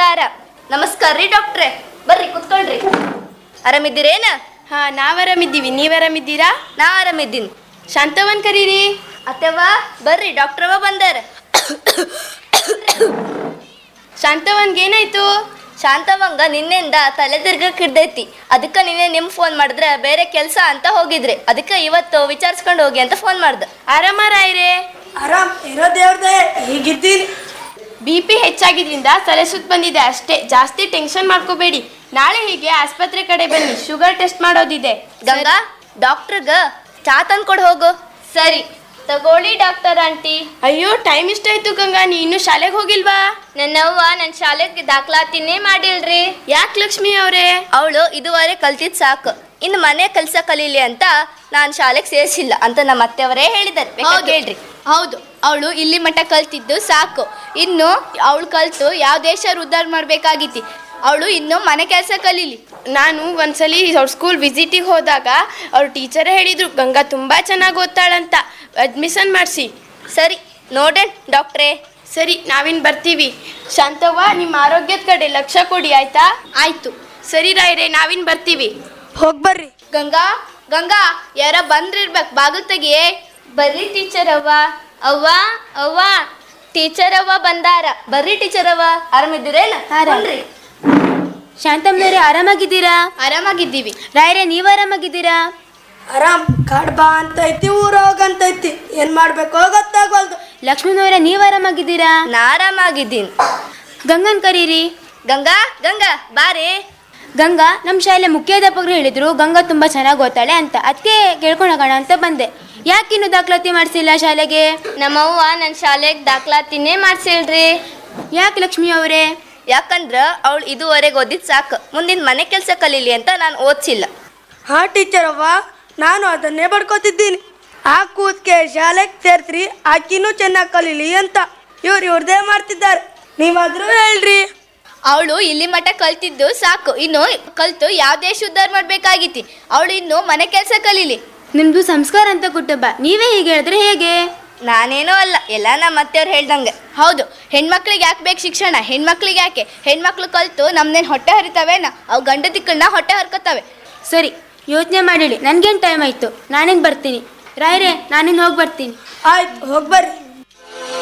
ಬಂದಾರ ನಮಸ್ಕಾರ ರೀ ಡಾಕ್ಟ್ರೆ ಬರ್ರಿ ಕುತ್ಕೊಳ್ರಿ ಆರಾಮಿದ್ದೀರೇನ ಹಾ ನಾವ್ ಆರಾಮಿದ್ದೀವಿ ನೀವ್ ಆರಾಮಿದ್ದೀರಾ ನಾ ಆರಾಮಿದ್ದೀನಿ ಶಾಂತವನ್ ಕರೀರಿ ಅತ್ತೆವ್ವ ಬರ್ರಿ ಡಾಕ್ಟ್ರವ ಬಂದಾರ ಶಾಂತವನ್ಗೆ ಏನಾಯ್ತು ಶಾಂತವಂಗ ನಿನ್ನೆಯಿಂದ ತಲೆ ತಿರ್ಗಕ್ ಹಿಡ್ದೈತಿ ಅದಕ್ಕೆ ನಿನ್ನೆ ನಿಮ್ ಫೋನ್ ಮಾಡಿದ್ರೆ ಬೇರೆ ಕೆಲಸ ಅಂತ ಹೋಗಿದ್ರಿ ಅದಕ್ಕೆ ಇವತ್ತು ವಿಚಾರಿಸ್ಕೊಂಡು ಹೋಗಿ ಅಂತ ಫೋನ್ ಮಾಡ್ದೆ ಆರಾಮಾರಾಯ್ರೆ ಆರಾಮ್ ಇರೋ ದೇವ್ರದೇ ಹೀಗಿದ್ದೀನಿ ಬಿ ಪಿ ಹೆಚ್ಚಾಗಿದ್ರಿಂದ ತಲೆ ಸುತ್ತ ಬಂದಿದೆ ಅಷ್ಟೇ ಜಾಸ್ತಿ ಟೆನ್ಷನ್ ಮಾಡ್ಕೋಬೇಡಿ ನಾಳೆ ಹೀಗೆ ಆಸ್ಪತ್ರೆ ಕಡೆ ಬನ್ನಿ ಶುಗರ್ ಟೆಸ್ಟ್ ಮಾಡೋದಿದೆ ಗಂಗಾ ಡಾಕ್ಟ್ರಗ ಚಾ ತಂದ್ಕೊಡ್ ಹೋಗು ಸರಿ ತಗೊಳ್ಳಿ ಡಾಕ್ಟರ್ ಆಂಟಿ ಅಯ್ಯೋ ಟೈಮ್ ಇಷ್ಟಾಯ್ತು ಗಂಗಾ ನೀ ಇನ್ನು ಶಾಲೆಗೆ ಹೋಗಿಲ್ವಾ ನನ್ನವ್ವ ನನ್ನ ಶಾಲೆಗೆ ದಾಖಲಾತಿನೇ ಮಾಡಿಲ್ರಿ ಯಾಕೆ ಲಕ್ಷ್ಮಿ ಅವರೇ ಅವಳು ಇದುವರೆ ಕಲ್ತಿದ್ ಸಾಕು ಇನ್ನು ಮನೆ ಕೆಲಸ ಕಲೀಲಿ ಅಂತ ನಾನು ಶಾಲೆಗೆ ಸೇರಿಸಿಲ್ಲ ಅಂತ ನಮ್ಮ ಅತ್ತೆಯವರೇ ಹೇಳಿದ್ದಾರೆ ಬೇಕಾದ್ರೆ ಕೇಳ್ರಿ ಹೌದು ಅವಳು ಇಲ್ಲಿ ಮಟ್ಟ ಕಲ್ತಿದ್ದು ಸಾಕು ಇನ್ನು ಅವಳು ಕಲ್ತು ಯಾವ ದೇಶ ಉದ್ಧಾರ ಮಾಡ್ಬೇಕಾಗಿತಿ ಅವಳು ಇನ್ನು ಮನೆ ಕೆಲಸ ಕಲೀಲಿ ನಾನು ಒಂದ್ಸಲಿ ಅವ್ರ ಸ್ಕೂಲ್ ವಿಸಿಟಿಗೆ ಹೋದಾಗ ಅವ್ರ ಟೀಚರೇ ಹೇಳಿದ್ರು ಗಂಗಾ ತುಂಬಾ ಚೆನ್ನಾಗಿ ಓದ್ತಾಳಂತ ಅಡ್ಮಿಷನ್ ಮಾಡಿಸಿ ಸರಿ ನೋಡೇನ್ ಡಾಕ್ಟ್ರೇ ಸರಿ ನಾವಿನ್ ಬರ್ತೀವಿ ಶಾಂತವ್ವ ನಿಮ್ಮ ಆರೋಗ್ಯದ ಕಡೆ ಲಕ್ಷ್ಯ ಕೊಡಿ ಆಯ್ತಾ ಆಯ್ತು ಸರಿ ರಾಯ್ರೆ ನಾವಿನ್ ಬರ್ತೀವಿ ಹೋಗ್ ಬರ್ರಿ ಗಂಗಾ ಗಂಗಾ ಯಾರ ಬಂದ್ರಿರ್ಬೇಕು ಬಾಗಿಲು ತೆಗಿಯೇ ಬರ್ರಿ ಟೀಚರ್ ಅವ್ವ ಅವ್ವ ಅವ್ವ ಟೀಚರ್ ಅವ್ವ ಬಂದಾರ ಬರ್ರಿ ಟೀಚರ್ ಅವ್ವ ಆರಾಮಿದ್ದೀರೇನ ಬನ್ರಿ ಶಾಂತಮ್ಮನವ್ರೆ ಆರಾಮಾಗಿದ್ದೀರಾ ಆರಾಮಾಗಿದ್ದೀವಿ ರಾಯರೇ ನೀವು ಆರಾಮಾಗಿದ್ದೀರಾ ಆರಾಮ್ ಕಾಡ್ ಬಾ ಅಂತ ಐತಿ ಊರ ಹೋಗಂತ ಐತಿ ಏನ್ ಮಾಡ್ಬೇಕೋ ಗೊತ್ತಾಗವಲ್ದು ಲಕ್ಷ್ಮೀನವರೇ ನೀವು ಆರಾಮಾಗಿದ್ದೀರಾ ನಾ ಆರಾಮಾಗಿದ್ದೀನಿ ಗಂಗನ್ ಕರೀರಿ ಗಂಗಾ ಗಂಗಾ ಬಾರಿ ಗಂಗಾ ನಮ್ಮ ಶಾಲೆ ಮುಖ್ಯಾಧ್ಯಾಪಕರು ಹೇಳಿದ್ರು ಗಂಗಾ ತುಂಬಾ ಚೆನ್ನಾಗಿ ಓದ್ತಾಳೆ ಅಂತ ಅದಕ್ಕೆ ಕೇಳ್ಕೊಂಡು ಹೋಗೋಣ ಅಂತ ಬಂದೆ ಯಾಕಿನ್ನು ದಾಖಲಾತಿ ಮಾಡಿಸಿಲ್ಲ ಶಾಲೆಗೆ ನಮ್ಮವ್ವ ನನ್ನ ಶಾಲೆಗೆ ದಾಖಲಾತಿನೇ ಮಾಡ್ಸಿಲ್ರಿ ಯಾಕೆ ಲಕ್ಷ್ಮಿ ಅವರೇ ಯಾಕಂದ್ರ ಅವಳು ಇದುವರೆಗೆ ಓದಿದ್ ಸಾಕು ಮುಂದಿನ ಮನೆ ಕೆಲಸ ಕಲೀಲಿ ಅಂತ ನಾನು ಓದಿಸಿಲ್ಲ ಹಾ ಟೀಚರ್ ಅವ್ವ ನಾನು ಅದನ್ನೇ ಬಡ್ಕೋತಿದ್ದೀನಿ ಆ ಕೂತ್ಕೆ ಶಾಲೆಗೆ ಸೇರ್ಸ್ರಿ ಆಕಿನೂ ಚೆನ್ನಾಗಿ ಕಲೀಲಿ ಅಂತ ಇವ್ರು ಇವ್ರದೇ ಮಾಡ್ತಿದ್ದಾರೆ ನೀವಾದ್ರೂ ಹೇಳ್ರಿ ಅವಳು ಇಲ್ಲಿ ಮಟ್ಟ ಕಲ್ತಿದ್ದು ಸಾಕು ಇನ್ನು ಕಲ್ತು ಯಾವ ದೇಶ ಉದ್ಧಾರ ಮಾಡ್ಬೇಕಾಗಿತಿ ಅವಳು ಇನ್ನು ಮನೆ ಕೆಲಸ ಕಲೀಲಿ ನಿಮ್ದು ಸಂಸ್ಕಾರ ಅಂತ ಕುಟುಂಬ ನೀವೇ ಹೀಗೆ ಹೇಳಿದ್ರೆ ಹೇಗೆ ನಾನೇನೋ ಅಲ್ಲ ಎಲ್ಲ ನಮ್ಮ ಅತ್ತೆಯವ್ರು ಹೇಳ್ದಂಗೆ ಹೌದು ಹೆಣ್ಮಕ್ಳಿಗೆ ಯಾಕೆ ಬೇಕು ಶಿಕ್ಷಣ ಹೆಣ್ಮಕ್ಳಿಗೆ ಯಾಕೆ ಹೆಣ್ಮಕ್ಳು ಕಲ್ತು ನಮ್ದೇನು ಹೊಟ್ಟೆ ಹರಿತಾವೇನ ಅವು ಗಂಡ ದಿಕ್ಕಳನ್ನ ಹೊಟ್ಟೆ ಹರ್ಕೋತಾವೆ ಸರಿ ಯೋಚನೆ ಮಾಡಿಳಿ ನನ್ಗೇನು ಟೈಮ್ ಆಯ್ತು ನಾನೇನು ಬರ್ತೀನಿ ರಾಯರೇ ನಾನಿನ್ನು ಹೋಗಿ ಬರ್ತೀನಿ ಆಯ್ತು ಹೋಗ್ ಬರ್ರಿ